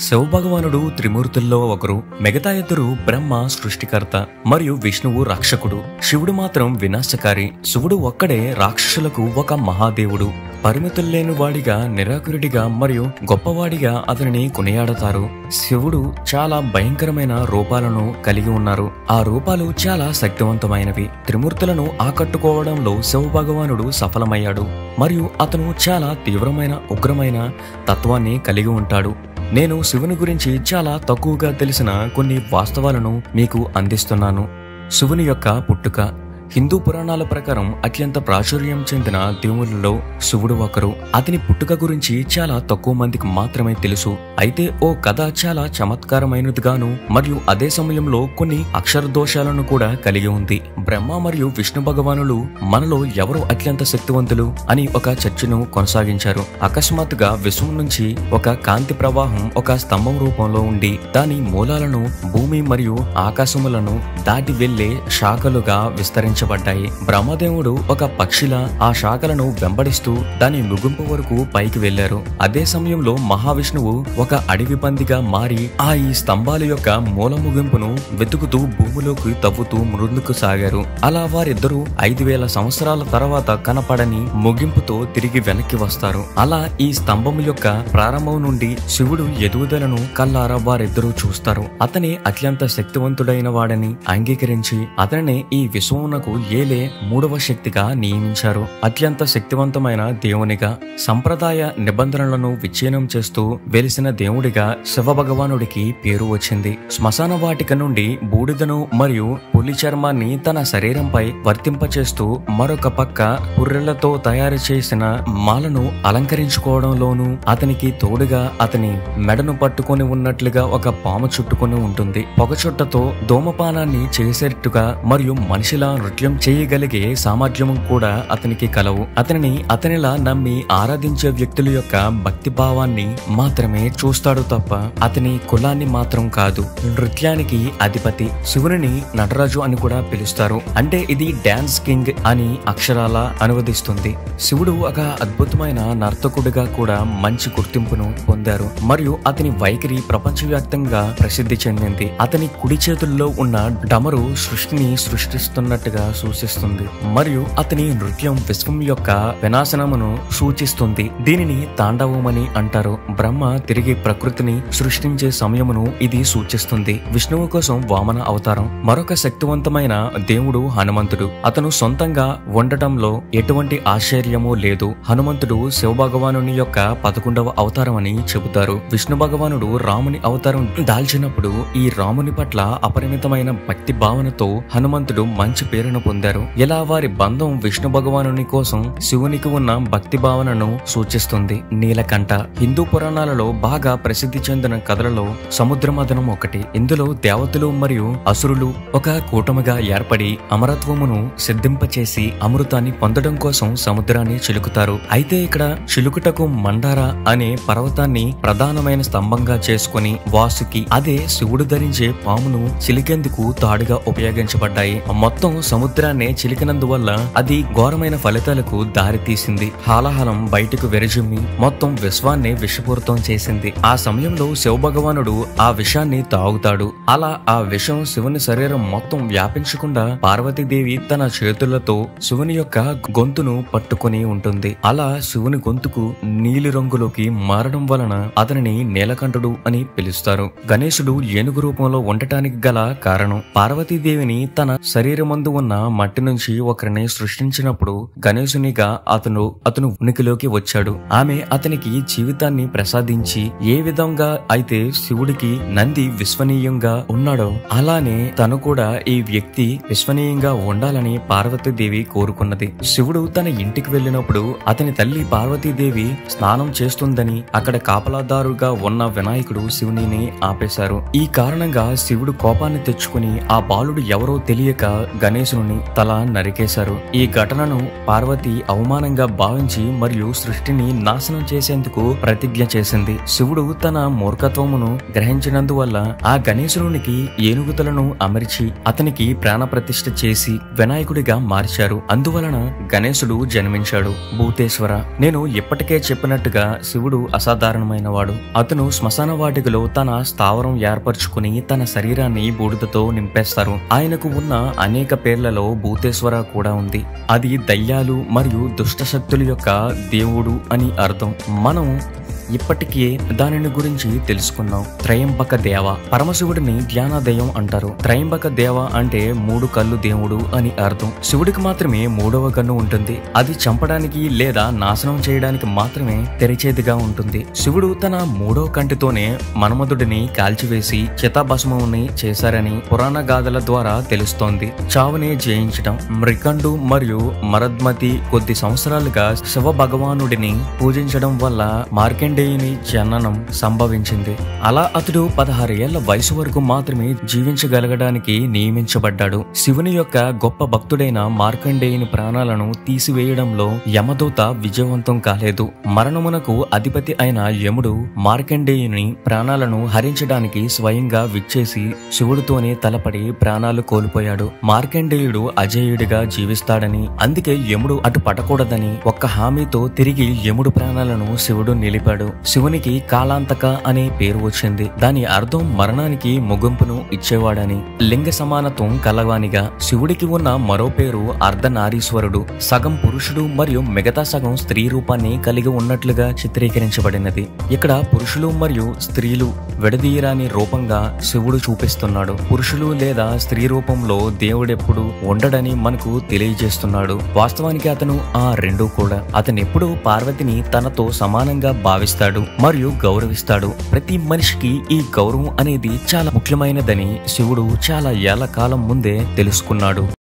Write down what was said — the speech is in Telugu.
శివభగవానుడు త్రిమూర్తుల్లో ఒకరు మిగతా ఇద్దరు బ్రహ్మ సృష్టికర్త మరియు విష్ణువు రక్షకుడు శివుడు మాత్రం వినాశకారి శివుడు ఒక్కడే రాక్షసులకు ఒక మహాదేవుడు పరిమితుల్లేని వాడిగా నిరాకురుడిగా మరియు గొప్పవాడిగా అతనిని కొనియాడతారు శివుడు చాలా భయంకరమైన రూపాలను కలిగి ఉన్నారు ఆ రూపాలు చాలా శక్తివంతమైనవి త్రిమూర్తులను ఆకట్టుకోవడంలో శివభగవానుడు సఫలమయ్యాడు మరియు అతను చాలా తీవ్రమైన ఉగ్రమైన తత్వాన్ని కలిగి ఉంటాడు నేను శివుని గురించి చాలా తక్కువగా తెలిసిన కొన్ని వాస్తవాలను మీకు అందిస్తున్నాను శివుని యొక్క పుట్టుక హిందూ పురాణాల ప్రకారం అత్యంత ప్రాచుర్యం చెందిన దేవుళ్ళలో శివుడు ఒకరు అతని పుట్టుక గురించి చాలా తక్కువ మందికి మాత్రమే తెలుసు అయితే ఓ కథ చాలా చమత్కారమైనదిగాను మరియు అదే సమయంలో కొన్ని అక్షర దోషాలను కూడా కలిగి ఉంది బ్రహ్మ మరియు విష్ణు భగవానులు మనలో ఎవరు అత్యంత శక్తివంతులు అని ఒక చర్చను కొనసాగించారు అకస్మాత్తుగా విశ్వం నుంచి ఒక కాంతి ప్రవాహం ఒక స్తంభం రూపంలో ఉండి దాని మూలాలను భూమి మరియు ఆకాశములను దాటి వెళ్లే శాఖలుగా విస్తరించబడ్డాయి బ్రహ్మదేవుడు ఒక పక్షిలా ఆ శాఖలను వెంబడిస్తూ దాని ముగింపు వరకు పైకి వెళ్లారు అదే సమయంలో మహావిష్ణువు ఒక అడవి పందిగా మారి ఆ ఈ స్తంభాల యొక్క మూల ముగింపును వెతుకుతూ భూమిలోకి తవ్వుతూ ముందుకు సాగారు అలా వారిద్దరూ ఐదు వేల సంవత్సరాల తర్వాత కనపడని ముగింపుతో తిరిగి వెనక్కి వస్తారు అలా ఈ స్తంభం యొక్క ప్రారంభం నుండి శివుడు ఎదుగుదలను కల్లారా వారిద్దరూ చూస్తారు అతనే అత్యంత శక్తివంతుడైన వాడని అంగీకరించి అతనినే ఈ విశ్వమునకు ఏలే మూడవ శక్తిగా నియమించారు అత్యంత శక్తివంతమైన దేవునిగా సంప్రదాయ నిబంధనలను విచ్ఛిన్నం చేస్తూ వెలిసిన దేవుడిగా శివ భగవానుడికి పేరు వచ్చింది శ్మశాన వాటిక నుండి బూడిదను మరియు పులి చర్మాన్ని తన శరీరంపై వర్తింపచేస్తూ మరొక పక్క పుర్రెలతో తయారు చేసిన మాలను అలంకరించుకోవడంలోనూ అతనికి తోడుగా అతని మెడను పట్టుకొని ఉన్నట్లుగా ఒక పాము చుట్టుకొని ఉంటుంది పొగచుట్టతో ధూమపానాన్ని చేసేట్టుగా మరియు మనిషిలా నృత్యం చేయగలిగే సామర్థ్యం కూడా అతనికి కలవు అతనిని అతనిలా నమ్మి ఆరాధించే వ్యక్తుల యొక్క భక్తి భావాన్ని మాత్రమే చూస్తాడు తప్ప అతని కులాన్ని మాత్రం కాదు నృత్యానికి అధిపతి శివుని నటరాజు అని కూడా పిలుస్తారు అంటే ఇది డాన్స్ కింగ్ అని అక్షరాల అనువదిస్తుంది శివుడు ఒక అద్భుతమైన నర్తకుడిగా కూడా మంచి గుర్తింపును పొందారు మరియు అతని వైఖరి ప్రపంచవ్యాప్తంగా ప్రసిద్ధి చెందింది అతని కుడి చేతుల్లో ఉన్న డమరు సృష్టిని సృష్టిస్తున్నట్టుగా సూచిస్తుంది మరియు అతని నృత్యం విశ్వం యొక్క వినాశనమును సూచిస్తుంది దీనిని తాండవమని అంటారు బ్రహ్మ తిరిగి ప్రకృతిని సృష్టించే సమయమును ఇది సూచిస్తుంది విష్ణువు కోసం వామన అవతారం మరొక శక్తివంతమైన దేవుడు హనుమంతుడు అతను సొంతంగా ఉండటంలో ఎటువంటి ఆశ్చర్యము లేదు హనుమంతుడు శివభగవాను యొక్క పదకొండవ అవతారం అని చెబుతారు విష్ణు భగవానుడు రాముని అవతారం దాల్చినప్పుడు ఈ రాముని పట్ల అపరిమితమైన భక్తి భావనతో హనుమంతుడు మంచి పేరును పొందారు ఇలా వారి బంధం విష్ణు భగవానుని కోసం శివునికి ఉన్న భక్తి భావనను సూచిస్తుంది నీలకంఠ హిందూ పురాణాలలో బాగా ప్రసిద్ధి చెందిన కథలలో సముద్రమదనం ఒకటి ఇందులో దేవతలు మరియు అసురులు ఒక కూటమిగా ఏర్పడి అమరత్వమును సిద్ధింపచేసి అమృతాన్ని పొందడం కోసం సముద్రాన్ని చిలుకుతారు అయితే ఇక్కడ చిలుకుటకు మండార అనే పర్వతాన్ని ప్రధానమైన స్తంభంగా చేసుకుని వాసుకి అదే శివుడు ధరించే పామును చిలికేందుకు తాడుగా ఉపయోగించబడ్డాయి మొత్తం సముద్రాన్ని చిలికినందువల్ల అది ఘోరమైన ఫలితాలకు దారితీసింది హాలాహలం బయటకు వెరజిమ్మి మొత్తం విశ్వాన్ని విషపూరితం చేసింది ఆ సమయంలో శివభగవానుడు ఆ విషాన్ని తాగుతాడు అలా ఆ విషం శివుని శరీరం మొత్తం వ్యాపించకుండా పార్వతీదేవి తన చేతులతో శివుని యొక్క గొంతును పట్టుకుని ఉంటుంది అలా శివుని గొంతుకు నీలి రంగులోకి మారడం వలన అతనిని నీలకంఠుడు అని పిలుస్తారు గణేశుడు ఏనుగు రూపంలో ఉండటానికి గల కారణం పార్వతీదేవిని తన శరీరమందు ఉన్న మట్టి నుంచి ఒకరిని సృష్టించినప్పుడు గణేశునిగా అతను అతను ఉనికిలోకి వచ్చాడు ఆమె అతనికి జీవితాన్ని ప్రసాదించి ఏ విధంగా అయితే శివుడికి నంది విశ్వనీయంగా ఉన్నాడో అలానే తను కూడా ఈ వ్యక్తి విశ్వనీయంగా ఉండాలని పార్వతీదేవి కోరుకున్నది శివుడు తన ఇంటికి వెళ్ళినప్పుడు అతని తల్లి పార్వతీదేవి స్నానం చేస్తుందని అక్కడ కాపలాదారుగా ఉన్న వినాయకుడు శివునిని ఆపేశారు ఈ కారణంగా శివుడు కోపాన్ని తెచ్చుకుని ఆ బాలుడు ఎవరో తెలియక గణేశును గణేశుని తల నరికేశారు ఈ ఘటనను పార్వతి అవమానంగా భావించి మరియు సృష్టిని నాశనం చేసేందుకు ప్రతిజ్ఞ చేసింది శివుడు తన మూర్ఖత్వమును గ్రహించినందువల్ల ఆ గణేశునికి ఏనుగుతలను అమర్చి అతనికి ప్రాణప్రతిష్ఠ చేసి వినాయకుడిగా మార్చారు అందువలన గణేశుడు జన్మించాడు భూతేశ్వర నేను ఇప్పటికే చెప్పినట్టుగా శివుడు అసాధారణమైన వాడు అతను శ్మశాన వాటికలో తన స్థావరం ఏర్పరచుకుని తన శరీరాన్ని బూడిదతో నింపేస్తారు ఆయనకు ఉన్న అనేక పేర్లలో భూతేశ్వర కూడా ఉంది అది దయ్యాలు మరియు దుష్ట శక్తుల యొక్క దేవుడు అని అర్థం మనం ఇప్పటికే దానిని గురించి తెలుసుకున్నాం త్రయంబక దేవ పరమశివుడిని ధ్యానదయం అంటారు త్రయంబక దేవ అంటే మూడు కళ్ళు దేవుడు అని అర్థం శివుడికి మాత్రమే మూడవ కన్ను ఉంటుంది అది చంపడానికి లేదా నాశనం చేయడానికి మాత్రమే తెరిచేదిగా ఉంటుంది శివుడు తన మూడవ కంటితోనే మన్మధుడిని కాల్చివేసి చితాభస్మముని చేశారని పురాణ గాథల ద్వారా తెలుస్తోంది చావుని జయించడం మృకండు మరియు మరద్మతి కొద్ది సంవత్సరాలుగా శివ భగవానుడిని పూజించడం వల్ల మార్కండేయుని జననం సంభవించింది అలా అతడు పదహారు ఏళ్ల వయసు వరకు మాత్రమే జీవించగలగడానికి నియమించబడ్డాడు శివుని యొక్క గొప్ప భక్తుడైన మార్కండేయుని ప్రాణాలను తీసివేయడంలో యమదూత విజయవంతం కాలేదు మరణమునకు అధిపతి అయిన యముడు మార్కండేయుని ప్రాణాలను హరించడానికి స్వయంగా విచ్చేసి శివుడితోనే తలపడి ప్రాణాలు కోల్పోయాడు మార్కండేయుడు అజేయుడిగా జీవిస్తాడని అందుకే యముడు అటు పడకూడదని ఒక్క హామీతో తిరిగి యముడు ప్రాణాలను శివుడు నిలిపాడు శివునికి కాలాంతక అనే పేరు వచ్చింది దాని అర్థం మరణానికి ముగింపును ఇచ్చేవాడని లింగ సమానత్వం కలవానిగా శివుడికి ఉన్న మరో పేరు అర్ధనారీశ్వరుడు సగం పురుషుడు మరియు మిగతా సగం స్త్రీ రూపాన్ని కలిగి ఉన్నట్లుగా చిత్రీకరించబడినది ఇక్కడ పురుషులు మరియు స్త్రీలు విడదీయరాని రూపంగా శివుడు చూపిస్తున్నాడు పురుషులు లేదా స్త్రీ రూపంలో దేవుడెప్పుడు ఉండడని మనకు తెలియజేస్తున్నాడు వాస్తవానికి అతను ఆ రెండు కూడా అతనెప్పుడు పార్వతిని తనతో సమానంగా భావిస్తాడు మరియు గౌరవిస్తాడు ప్రతి మనిషికి ఈ గౌరవం అనేది చాలా ముఖ్యమైనదని శివుడు చాలా ఏళ్ల కాలం ముందే తెలుసుకున్నాడు